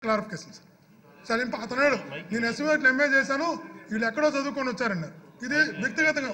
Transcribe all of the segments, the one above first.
Clarification sir sir ఇంప అతను నేను ఎస్ఎంఏట్లు MA చేశాను వీళ్ళు ఎక్కడో చదువుకొని వచ్చారన్నారు ఇది వ్యక్తిగతంగా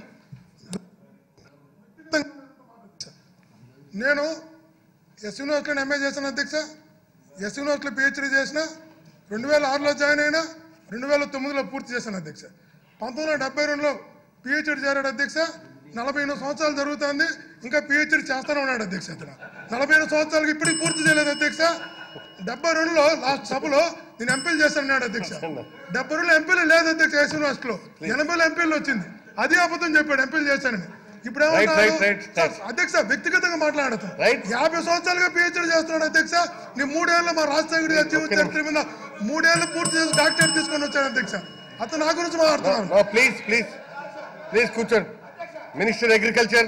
నేను ఎస్ యూనివర్సిటీలో ఎంఏ చేశాను అధ్యక్ష ఎస్ యూనివర్సిటీలో పిహెచ్డీ చేసిన రెండు వేల ఆరులో జాయిన్ అయినా రెండు వేల తొమ్మిదిలో పూర్తి చేశాను అధ్యక్ష పంతొమ్మిది వందల డెబ్బై రెండులో పిహెచ్డీ చేరాడు అధ్యక్ష నలభై ఎనిమిది సంవత్సరాలు జరుగుతుంది ఇంకా పిహెచ్డీ చేస్తూనే ఉన్నాడు అధ్యక్ష అతను నలభై ఎనిమిది సంవత్సరాలకి ఇప్పటికి పూర్తి చేయలేదు అధ్యక్ష డెబ్బై రెండులో లాస్ట్ సభలో నేను ఎంపీలు చేస్తానన్నాడు అధ్యక్ష డెబ్బై రెండులో ఎంపీలు లేదు అధ్యక్ష ఎస్ యూనివర్సిటీలో ఎనభైలో ఎంపీలు వచ్చింది అదే అబద్ధం చెప్పాడు ఎంపీలు చేశానని ఇప్పుడు Right, right, ఏమంటారు? right, right. అధ్యక్ష వ్యక్తిగతంగా మాట్లాడతాం Right. యాభై సంవత్సరాలుగా పిహెచ్డీ చేస్తున్నాడు అధ్యక్ష నీ మూడేళ్ళు మా రాజశేఖర్ గారి జీవిత చరిత్ర మీద మూడేళ్ళు పూర్తి చేసి డాక్టరేట్ తీసుకొని వచ్చాడు అధ్యక్ష అతను నా గురించి మాట్లాడుతున్నాను ప్లీజ్ ప్లీజ్ ప్లీజ్ కూర్చోండి మినిస్టర్ అగ్రికల్చర్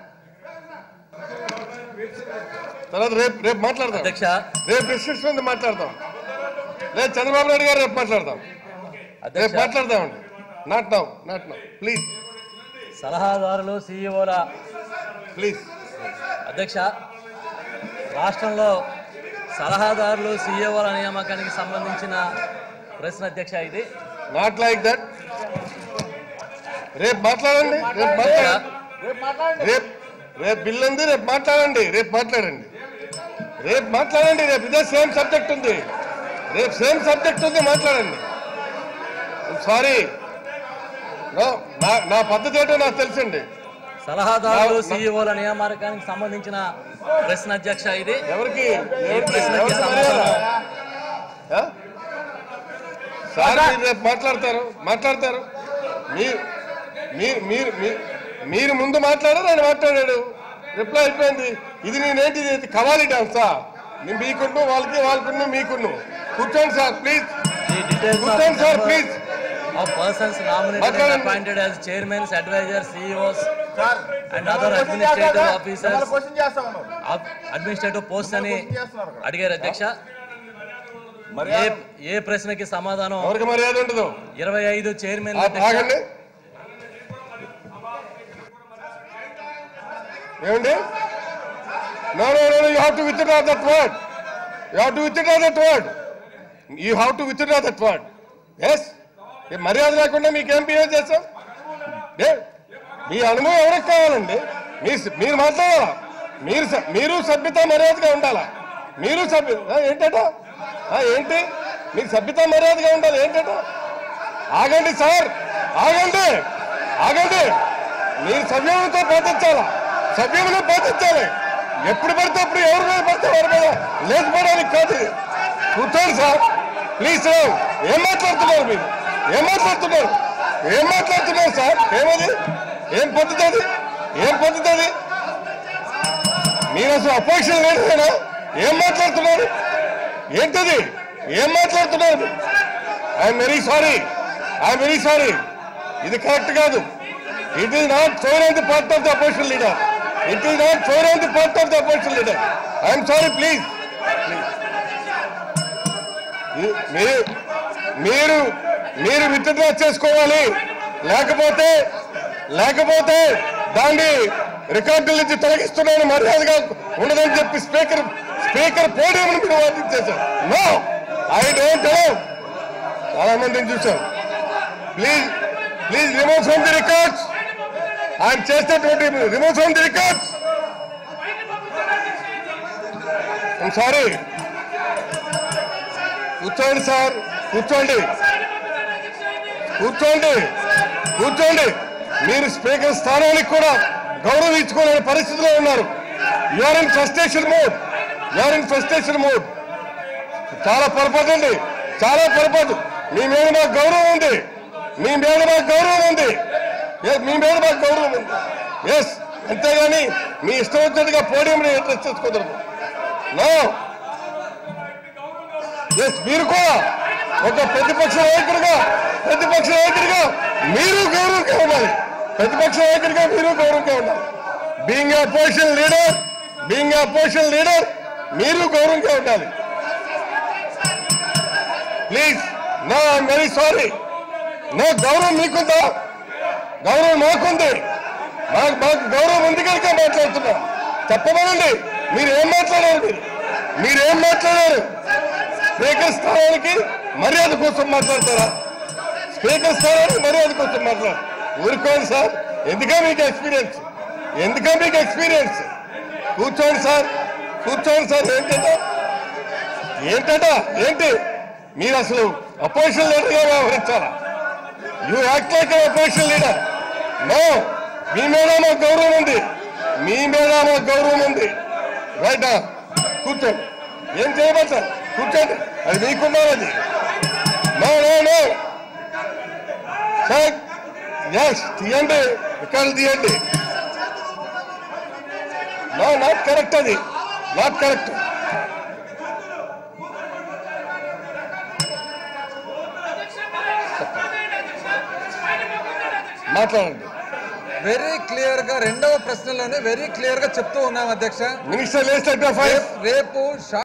తర్వాత రేపు రేపు మాట్లాడదాం అధ్యక్ష రేపు డిస్కషన్ ఉంది మాట్లాడదాం లేదు చంద్రబాబు నాయుడు గారు రేపు మాట్లాడదాం రేపు అధ్యక్ష మాట్లాడదామండి not now not now please సలహాదారులు సీఈఓల ప్లీజ్ అధ్యక్ష రాష్ట్రంలో సలహాదారులు సీఈఓల నియామకానికి సంబంధించిన ప్రశ్న అధ్యక్ష ఇది నాట్ లైక్ దట్ రేపు మాట్లాడండి రేపు మాట్లాడండి రేపు రేపు బిల్ ఉంది రేపు మాట్లాడండి రేపు మాట్లాడండి రేపు మాట్లాడండి రేపు ఇదే సేమ్ సబ్జెక్ట్ ఉంది రేపు సేమ్ సబ్జెక్ట్ ఉంది మాట్లాడండి సారీ నా నా పద్ధతి ఏంటో నాకు తెలుసండి సలహాదారులు నా- సీఈఓల నియామకానికి సంబంధించిన ప్రశ్న అధ్యక్ష ఇది ఎవరికి ఈ ఎవరికి ప్రశ్నకి ఎవరికి మర్యాద? సమాధానం ఆ? సార్ మీరు రేపు మాట్లాడతారు మాట్లాడతారు మీరు మీరు మీరు మీ- మీరు ముందు మాట్లాడారు ఆయన మాట్లాడాడు రిప్లై అయిపోయింది ఇది నేనేంటి ఇది కవాలి డాన్సా నేను మీకున్ను వాళ్ళకి వాళ్ళకున్ను మీకున్ను కూర్చోండి sir please The details of కూర్చోండి sir number please of persons nominated and మాట్లాడండి. appointed as chairmen, advisors, CEOs and other administrative officers, question చేస్తా ఉన్నారు of- administrative posts అని క్వశ్చన్ చేస్తున్నారు అక్కడ. అడిగారు అధ్యక్ష ఏ ఏ ప్రశ్నకి సమాధానం ఎవరికి మర్యాద ఉండదు ఇరవై ఐదు చైర్మన్ ఆ- ఆగండి ఏమండి no no no you have to withdraw that word you have to withdraw that word you have to withdraw that word yes మర్యాద లేకుండా మీకేం బిహేవ్ చేస్తాం ఏ, మీ అనుభవం ఎవరికి కావాలండి మీ మీరు మాట్లాడాలా మీరు స- మీరు సభ్యత మర్యాదగా ఉండాలా మీరు సభ్య ఆ, ఏంటట ఆ, ఏంటి మీకు సభ్యత మర్యాదగా ఉండాలి ఏంటట ఆగండి సార్ ఆగండి ఆగండి మీరు సవ్యంతో పాటించాలా సవ్యంలో పాటించాలి ఎప్పుడు పడితే అప్పుడు ఎవరి మీద పడితే వారి మీద లేకపోవడానికి కాదు ఇది. కూర్చోండి సార్ ప్లీజ్ సార్ ఏం మాట్లాడుతున్నారు మీరు ఏం మాట్లాడుతున్నారు ఏం మాట్లాడుతున్నారు సార్ ఏమది ఏం పద్ధతి అది ఏం పద్ధతి అది మీరు అసలు అపోజిషన్ లేదేనా ఏం మాట్లాడుతున్నారు ఏంటది ఏం మాట్లాడుతున్నారు I'm very sorry I'm very sorry ఇది కరెక్ట్ కాదు it is not fair on the part of the opposition leader it is not fair on the part of the opposition leader I'm sorry please మీరు మీరు మీరు withdraw చేసుకోవాలి లేకపోతే లేకపోతే దాన్ని రికార్డుల నుంచి తొలగిస్తున్నాను మర్యాదగా ఉండదని చెప్పి స్పీకర్ స్పీకర్ పోడియం మీరు వాదించేశారు నో ఐ డోంట్ నో చాలా మందిని చూశాం please please remove from the records ఆయన చేసేటువంటి remove from the records sorry కూర్చోండి సార్ కూర్చోండి కూర్చోండి కూర్చోండి మీరు స్పీకర్ స్థానానికి కూడా గౌరవం ఇచ్చుకోలేని పరిస్థితిలో ఉన్నారు you're in frustration mood you're in frustration mood చాలా పొరపాటు అండి చాలా పొరపాటు మీ మీద మాకు గౌరవం ఉంది మీ మీద మాకు గౌరవం ఉంది Yes, మీ మీద మాకు గౌరవం ఉంది ఎస్ అంతేగాని మీ ఇష్టం వచ్చినట్టుగా పోడియం ఇంట్రెస్ట్ చేసుకోదరదు నో ఎస్ మీరు కూడా ఒక ప్రతిపక్ష నాయకుడిగా ప్రతిపక్ష నాయకుడిగా మీరు గౌరవంగా ఉండాలి ప్రతిపక్ష నాయకుడిగా మీరు గౌరవంగా ఉండాలి being opposition leader being opposition leader మీరు గౌరవంగా ఉండాలి please no I'm very sorry no గౌరవం మీకుందా గౌరవం మాకుంది మాకు మాకు గౌరవం ఉంది కనుక మాట్లాడుతున్నాం చెప్పమనండి మీరు ఏం మాట్లాడారు మీరు మీరేం మాట్లాడారు స్పీకర్ స్థానానికి మర్యాద కోసం మాట్లాడతారా స్పీకర్ స్థానానికి మర్యాద కోసం మాట్లాడు ఊరుకోండి సార్ ఎందుకా మీకు ఎక్స్పీరియన్స్ ఎందుకా మీకు ఎక్స్పీరియన్స్ కూర్చోండి సార్ కూర్చోండి సార్ ఏంటంటే ఏంటట ఏంటి మీరు అసలు అపోజిషన్ లీడర్గా వ్యవహరించాలా you act like opposition leader no మీ మీద మాకు గౌరవం ఉంది మీ మీద మాకు గౌరవం ఉంది రైట్ కూర్చోండి ఏం చేయమంటారు కూర్చోండి అది మీకున్నది no no no sir yes తీయండి ఇక్కడ తీయండి నో నాట్ కరెక్ట్ అది నాట్ కరెక్ట్ మాట్లాడండి వెరీ క్లియర్ గా రెండవ ప్రశ్నలోనే వెరీ క్లియర్ గా చెప్తూ ఉన్నాం అధ్యక్ష మినిస్టర్ లేస్ట్ ఫైవ్ రేపు షా